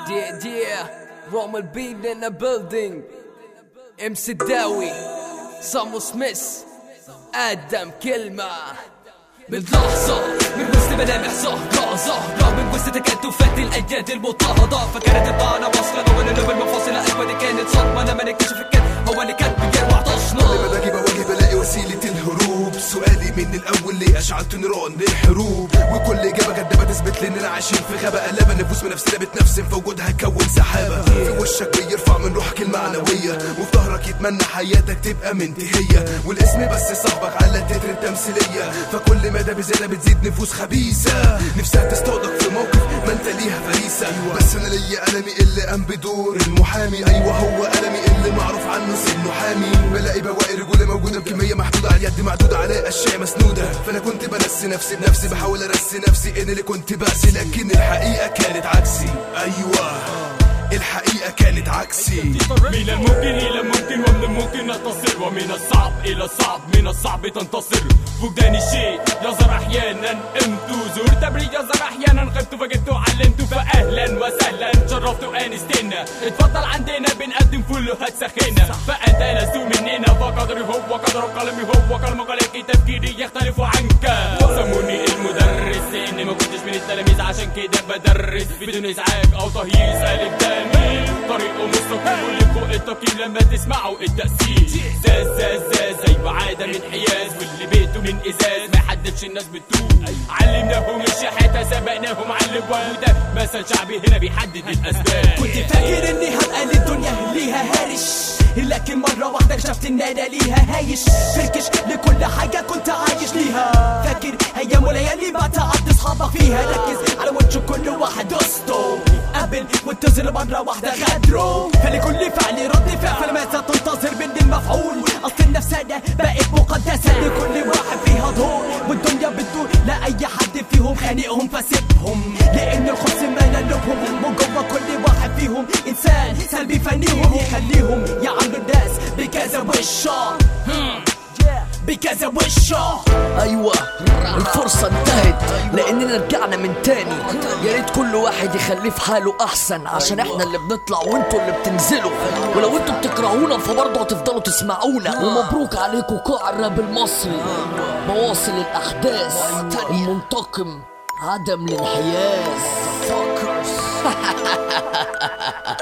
Yeah, yeah, Roman beat in the building MC داوي سامو سميث آدم كلمة من لحظة من وسط ملامح زهرة زهرة من وسط تكتفات الأيادي المضطهدة فكانت الطعنة واصلة وأنا لو المنفصلة أيوة دي كانت صدمة لما نكتشف الكذب هو اللي كان بيروع طشنا لما باجي بواجه بلاقي وسيلة الهروب سؤالي من الأول ليه أشعلت نيران للحروب وكل إجابة كدابة تثبت لي إننا عايشين في غابة قلابة نفوس من نفسنا بتنفسن في وجودها كون سحابة في وشك بيرفع من روحك المعنوية وفي ظهرك يتمنى حياتك تبقى منتهية والاسم بس صاحبك على تتر التمثيلية فكل مدى بزيادة بتزيد نفوس خبيثة نفسها تصطادك في موقف ما انت ليها فريسة بس انا ليا قلمي اللي قام بدور المحامي ايوه هو قلمي اللي معروف عنه سنه حامي بلاقي بواقي رجولة موجودة بكمية محدودة على اليد معدودة على اشياء مسنودة فانا كنت بنسي نفسي بنفسي بحاول ارسي نفسي ان اللي كنت بأسي لكن الحقيقة كانت عكسي ايوه الحقيقة كانت عكسي من الممكن إلى الممكن ومن الممكن نتصل ومن الصعب إلى الصعب من الصعب تنتصر فقدان الشيء يظهر أحيانا أمت زرت بري يظهر أحيانا غبت فقدت علمت فأهلا وسهلا شرفت أنستنا اتفضل عندنا بنقدم فلوهات سخينة فأنت لست مننا فقدري هو قدر قلمي هو قلم قلقي تفكيري يختلف عنك سموني المدرس إني ما كنتش من التلاميذ عشان كده بدرس بدون إزعاج أو تهييس ألف تلميذ طريقه مستقيم واللي فوق التقييم لما تسمعوا التأثير زاز زاز زاز أيوة عادة من حياز واللي بيته من إزاز ما يحددش الناس بتوب علمناهم الشحاتة سبقناهم على الابواب وده مثل شعبي هنا بيحدد الأسباب كنت فاكر اني هبقى للدنيا ليها هارش لكن مرة واحدة اكتشفت ان انا ليها هايش فركش لكل حاجة كنت عايش ليها فاكر ايام وليالي ما تعدي اصحابك فيها ركز على وجه كل واحد دوسته قبل وانتظر مرة واحدة غدره فلكل فعل رد فعل فلماذا تنتظر مني المفعول اصل النفسانة بقت مقدسة لكل واحد فيها دور والدنيا بتدور لا اي حد فيهم خانقهم فسيبهم لان الخبز ما نلوبهم وجوه كل واحد فيهم انسان سلبي فانيهم يخليهم يعاملوا الناس بكذا وشه بكذا وشه ايوه الفرصة انتهت لاننا رجعنا من تاني يا ريت كل واحد يخليه في حاله احسن عشان احنا اللي بنطلع وانتوا اللي بتنزلوا ولو انتوا بتكرهونا فبرضه هتفضلوا تسمعونا ومبروك عليكم قاع الراب المصري بواصل الاحداث المنتقم عدم الانحياز